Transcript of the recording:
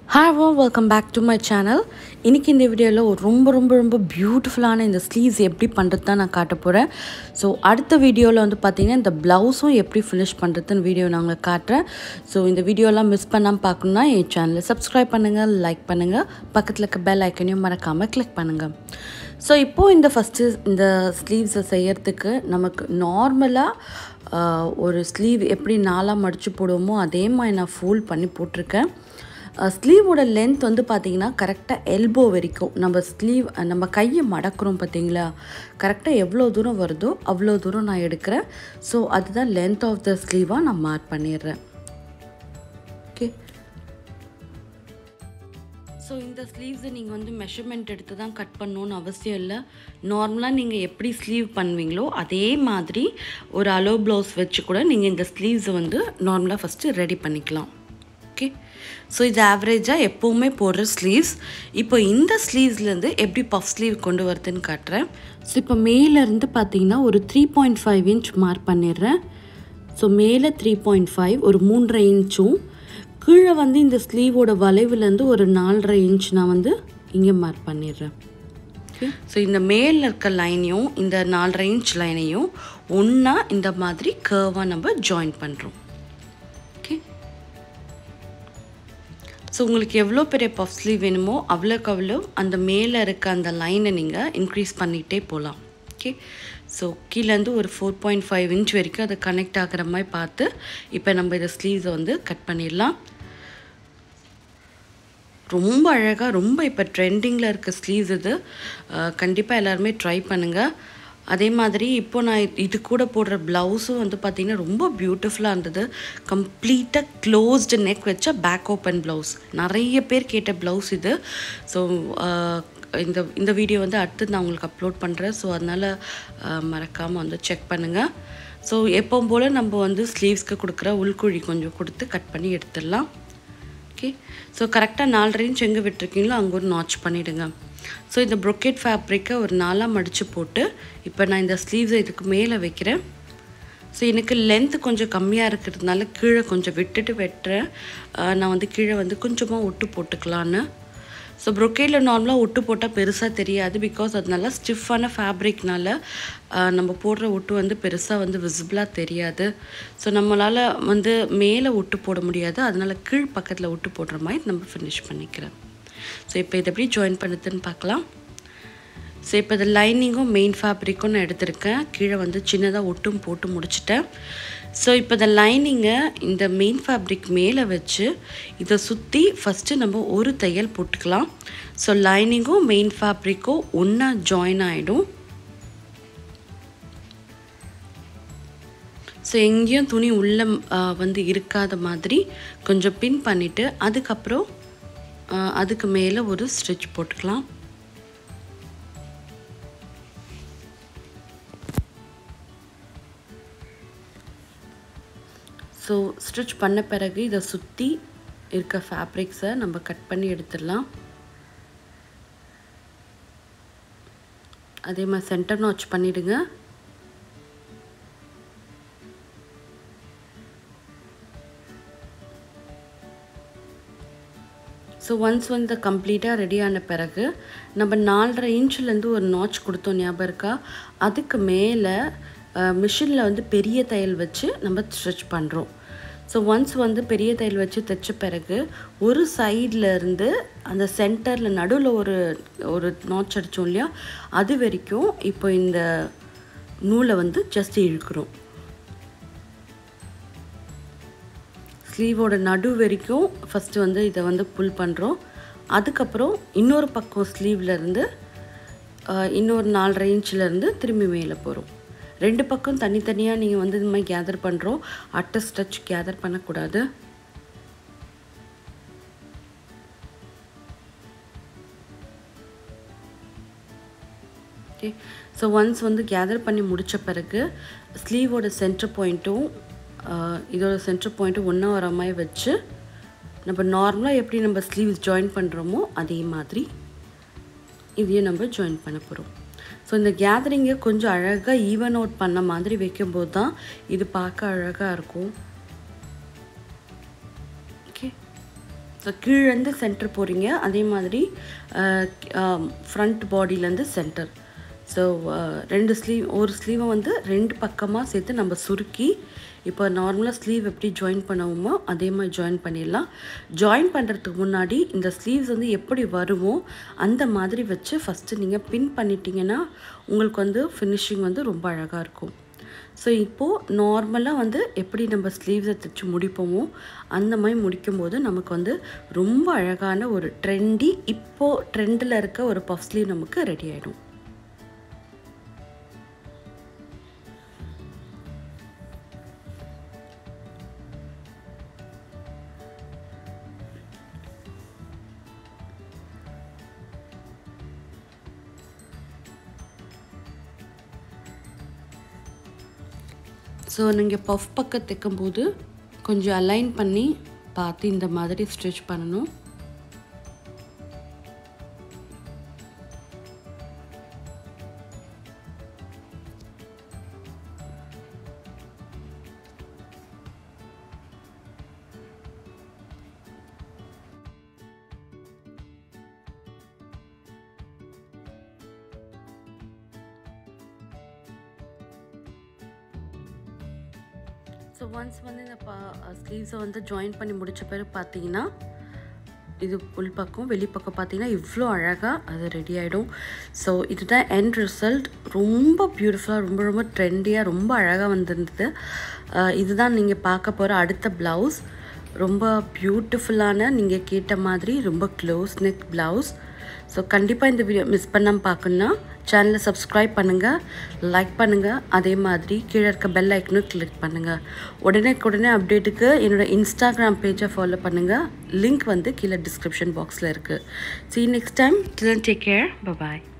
hi oh welcome back to my channel இன்றைக்கி இந்த வீடியோவில் ஒரு ரொம்ப ரொம்ப ரொம்ப பியூட்டிஃபுல்லான இந்த ஸ்லீவ்ஸ் எப்படி பண்ணுறது தான் நான் காட்ட போகிறேன் ஸோ அடுத்த வீடியோவில் வந்து பார்த்திங்கன்னா இந்த ப்ளவுஸும் எப்படி ஃபினிஷ் பண்ணுறதுன்னு வீடியோ நான் உங்களுக்கு காட்டுறேன் ஸோ இந்த வீடியோலாம் மிஸ் பண்ணாமல் பார்க்கணுன்னா என் சேனலை சப்ஸ்கிரைப் பண்ணுங்கள் லைக் பண்ணுங்கள் பக்கத்தில் இருக்க பெல் ஐக்கனையும் மறக்காமல் கிளிக் பண்ணுங்கள் ஸோ இப்போது இந்த ஃபஸ்ட்டு இந்த ஸ்லீவ்ஸை செய்யறதுக்கு நமக்கு நார்மலாக ஒரு ஸ்லீவ் எப்படி நாலாக மடித்து போடுவோமோ அதே மாதிரி நான் ஃபோல்ட் பண்ணி போட்டிருக்கேன் ஸ்லீவோட லென்த் வந்து பார்த்திங்கன்னா கரெக்டாக எல்போ வரைக்கும் நம்ம ஸ்லீவ் நம்ம கையை மடக்கிறோம் பார்த்தீங்களா கரெக்டாக எவ்வளோ தூரம் வருதோ அவ்வளோ தூரம் நான் எடுக்கிறேன் ஸோ அதுதான் லென்த் ஆஃப் த ஸ்லீவாக நான் மார்க் பண்ணிடுறேன் ஓகே ஸோ இந்த ஸ்லீவ்ஸை நீங்கள் வந்து மெஷர்மெண்ட் எடுத்து தான் கட் பண்ணணுன்னு அவசியம் இல்லை நார்மலாக நீங்கள் எப்படி ஸ்லீவ் பண்ணுவீங்களோ அதே மாதிரி ஒரு அலோ ப்ளவுஸ் வச்சு கூட நீங்கள் இந்த ஸ்லீவ்ஸை வந்து நார்மலாக ஃபஸ்ட்டு ரெடி பண்ணிக்கலாம் ஓகே ஸோ இது ஆவரேஜாக எப்போவுமே போடுற ஸ்லீவ்ஸ் இப்போ இந்த ஸ்லீவ்ஸ்லேருந்து எப்படி பஃப் ஸ்லீவ் கொண்டு வருதுன்னு காட்டுறேன் ஸோ இப்போ மேலேருந்து பார்த்தீங்கன்னா ஒரு three point five inch mark பண்ணிடுறேன் ஸோ மேலே த்ரீ பாயிண்ட் ஃபைவ் ஒரு மூன்றரை இன்ச்சும் கீழே வந்து இந்த ஸ்லீவோட வளைவுலேருந்து ஒரு நாலரை இன்ச் நான் வந்து இங்கே மார்க் பண்ணிடுறேன் ஓகே ஸோ இந்த மேலில் இருக்க லைனையும் இந்த நாலரை இன்ச் லைனையும் ஒன்றா இந்த மாதிரி கர்வாக நம்ம ஜாயின் பண்ணுறோம் ஓகே ஸோ உங்களுக்கு எவ்வளோ பெரிய பஃப் ஸ்லீவ் வேணுமோ அவ்வளோக்கு அவ்வளோ அந்த மேலே இருக்க அந்த லைனை நீங்கள் இன்க்ரீஸ் பண்ணிகிட்டே போகலாம் ஓகே ஸோ கீழேருந்து ஒரு ஃபோர் பாயிண்ட் ஃபைவ் இன்ச் வரைக்கும் அதை கனெக்ட் ஆகிற மாதிரி பார்த்து இப்போ நம்ம இதை ஸ்லீவ்ஸை வந்து கட் பண்ணிடலாம் ரொம்ப அழகாக ரொம்ப இப்போ ட்ரெண்டிங்கில் இருக்க ஸ்லீவ்ஸ் இது கண்டிப்பாக எல்லாருமே ட்ரை பண்ணுங்கள் அதே மாதிரி இப்போ நான் இது கூட போடுற ப்ளவுஸும் வந்து பார்த்திங்கன்னா ரொம்ப பியூட்டிஃபுல்லாக இருந்தது கம்ப்ளீட்டாக க்ளோஸ்டு நெக் வச்ச பேக் ஓப்பன் ப்ளவுஸ் நிறைய பேர் கேட்ட ப்ளவுஸ் இது ஸோ இந்த இந்த வீடியோ வந்து அடுத்து நான் உங்களுக்கு அப்லோட் பண்ணுறேன் ஸோ அதனால் மறக்காமல் வந்து செக் பண்ணுங்கள் ஸோ எப்பவும் போல் நம்ம வந்து ஸ்லீவ்ஸ்க்கு கொடுக்குற உள்குழி கொஞ்சம் கொடுத்து கட் பண்ணி எடுத்துடலாம் ஓகே ஸோ கரெக்டாக நாலரை இன்ச் எங்கே விட்டுருக்கீங்களோ அங்கே ஒரு நாச் பண்ணிவிடுங்க ஸோ இந்த ப்ரொக்கெட் ஃபேப்ரிக்கை ஒரு நாளாக மடித்து போட்டு இப்போ நான் இந்த ஸ்லீவ்ஸை இதுக்கு மேலே வைக்கிறேன் ஸோ எனக்கு லென்த்து கொஞ்சம் கம்மியாக இருக்கிறதுனால கீழே கொஞ்சம் விட்டுட்டு வெட்டுறேன் நான் வந்து கீழே வந்து கொஞ்சமாக ஒட்டு போட்டுக்கலான்னு ஸோ ப்ரொக்கேடில் நார்மலாக ஒட்டு போட்டால் பெருசாக தெரியாது பிகாஸ் அது நல்லா ஸ்டிஃபான ஃபேப்ரிக்னால நம்ம போடுற ஒட்டு வந்து பெருசாக வந்து விசிபிளாக தெரியாது ஸோ நம்மளால் வந்து மேலே ஒட்டு போட முடியாது அதனால் கீழ் பக்கத்தில் ஒட்டு போடுற மாதிரி நம்ம ஃபினிஷ் பண்ணிக்கிறேன் ஸோ இப்போ இதை எப்படி ஜாயின் பண்ணுதுன்னு பார்க்கலாம் ஸோ இப்போ இந்த லைனிங்கும் மெயின் ஃபேப்ரிக்கும் நான் எடுத்திருக்கேன் கீழே வந்து சின்னதாக ஒட்டும் போட்டு முடிச்சிட்டேன் ஸோ இப்போ இந்த லைனிங்கை இந்த மெயின் ஃபேப்ரிக் மேலே வச்சு இதை சுற்றி ஃபஸ்ட்டு நம்ம ஒரு தையல் போட்டுக்கலாம் ஸோ லைனிங்கும் மெயின் ஃபேப்ரிக்கும் ஒன்றா ஜாயின் ஆகிடும் ஸோ எங்கேயும் துணி உள்ளே வந்து இருக்காத மாதிரி கொஞ்சம் பின் பண்ணிவிட்டு அதுக்கப்புறம் அதுக்கு மேலே ஒரு ஸ்டிச் போட்டுக்கலாம் ஸோ ஸ்டிச் பண்ண பிறகு இதை சுற்றி இருக்க ஃபேப்ரிக்ஸை நம்ம கட் பண்ணி எடுத்துடலாம் அதே மாதிரி சென்டர் நாச் பண்ணிவிடுங்க ஸோ ஒன்ஸ் வந்து கம்ப்ளீட்டாக ரெடி ஆன பிறகு நம்ம நாலரை இன்ச்லேருந்து ஒரு நாச் கொடுத்தோம் ஞாபகம் இருக்கா அதுக்கு மேலே மிஷினில் வந்து பெரிய தையல் வச்சு நம்ம ஸ்டிச் பண்ணுறோம் ஸோ ஒன்ஸ் வந்து பெரிய தையல் வச்சு தைச்ச பிறகு ஒரு சைடில் இருந்து அந்த சென்டரில் நடுவில் ஒரு ஒரு நாச் அடித்தோம் இல்லையா அது வரைக்கும் இப்போ இந்த நூலை வந்து ஜஸ்ட் இழுக்கிறோம் ஸ்லீவோட நடு வரைக்கும் ஃபஸ்ட்டு வந்து இதை வந்து புல் பண்ணுறோம் அதுக்கப்புறம் இன்னொரு பக்கம் ஸ்லீவ்லேருந்து இன்னொரு நாலரை இன்ச்சிலேருந்து திரும்பி மேலே போகிறோம் ரெண்டு பக்கம் தனித்தனியாக நீங்கள் வந்து இந்த மாதிரி கேதர் பண்ணுறோம் அட்டை ஸ்டச் கேதர் பண்ணக்கூடாது ஓகே ஸோ ஒன்ஸ் வந்து கேதர் பண்ணி முடித்த பிறகு ஸ்லீவோட சென்டர் பாயிண்ட்டும் இதோட சென்டர் பாயிண்ட்டும் ஒன்றா வர மாதிரி வச்சு நம்ம நார்மலாக எப்படி நம்ம ஸ்லீவ்ஸ் ஜாயின் பண்ணுறோமோ அதே மாதிரி இதையும் நம்ம ஜாயின் பண்ண போகிறோம் ஸோ இந்த கேதரிங்கை கொஞ்சம் அழகாக ஈவன் அவுட் பண்ண மாதிரி வைக்கும்போது தான் இது பார்க்க அழகாக இருக்கும் ஓகே ஸோ கீழேருந்து சென்டர் போகிறீங்க அதே மாதிரி ஃப்ரண்ட் பாடியிலேருந்து சென்டர் ஸோ ரெண்டு ஸ்லீவ் ஒரு ஸ்லீவை வந்து ரெண்டு பக்கமாக சேர்த்து நம்ம சுருக்கி இப்போ நார்மலாக ஸ்லீவ் எப்படி ஜாயின் பண்ணுவோமோ அதே மாதிரி ஜாயின் பண்ணிடலாம் ஜாயின் பண்ணுறதுக்கு முன்னாடி இந்த ஸ்லீவ்ஸ் வந்து எப்படி வருமோ அந்த மாதிரி வச்சு ஃபஸ்ட்டு நீங்கள் பின் பண்ணிட்டீங்கன்னா உங்களுக்கு வந்து ஃபினிஷிங் வந்து ரொம்ப அழகாக இருக்கும் ஸோ இப்போது நார்மலாக வந்து எப்படி நம்ம ஸ்லீவ்ஸை தைச்சு முடிப்போமோ அந்த மாதிரி முடிக்கும்போது நமக்கு வந்து ரொம்ப அழகான ஒரு ட்ரெண்டி இப்போது ட்ரெண்டில் இருக்க ஒரு பஃப் ஸ்லீவ் நமக்கு ரெடி ஆகிடும் ஸோ நீங்கள் பஃப் பக்கம் தைக்கும்போது கொஞ்சம் அலைன் பண்ணி பார்த்து இந்த மாதிரி ஸ்டிச் பண்ணணும் ஸோ ஒன்ஸ் வந்து இந்த பா ஸ்லீவ்ஸை வந்து ஜாயின் பண்ணி முடித்த பிறகு பார்த்தீங்கன்னா இது உள்பக்கம் வெளிப்பக்கம் பார்த்தீங்கன்னா இவ்வளோ அழகாக அது ரெடி ஆகிடும் ஸோ இதுதான் எண்ட் ரிசல்ட் ரொம்ப பியூட்டிஃபுல்லாக ரொம்ப ரொம்ப ட்ரெண்டியாக ரொம்ப அழகாக வந்திருந்தது இதுதான் நீங்கள் பார்க்க போகிற அடுத்த ப்ளவுஸ் ரொம்ப பியூட்டிஃபுல்லான நீங்கள் கேட்ட மாதிரி ரொம்ப க்ளோஸ் நெக் ப்ளவுஸ் ஸோ கண்டிப்பாக இந்த வீடியோ மிஸ் பண்ணாமல் பார்க்கணுன்னா சேனலை சப்ஸ்கிரைப் பண்ணுங்கள் லைக் பண்ணுங்கள் அதே மாதிரி கீழே இருக்க பெல் ஐக்கனும் கிளிக் பண்ணுங்கள் உடனே உடனே அப்டேட்டுக்கு என்னோடய இன்ஸ்டாகிராம் பேஜை ஃபாலோ பண்ணுங்கள் லிங்க் வந்து கீழே டிஸ்கிரிப்ஷன் பாக்ஸில் இருக்குது see next time take care பாய்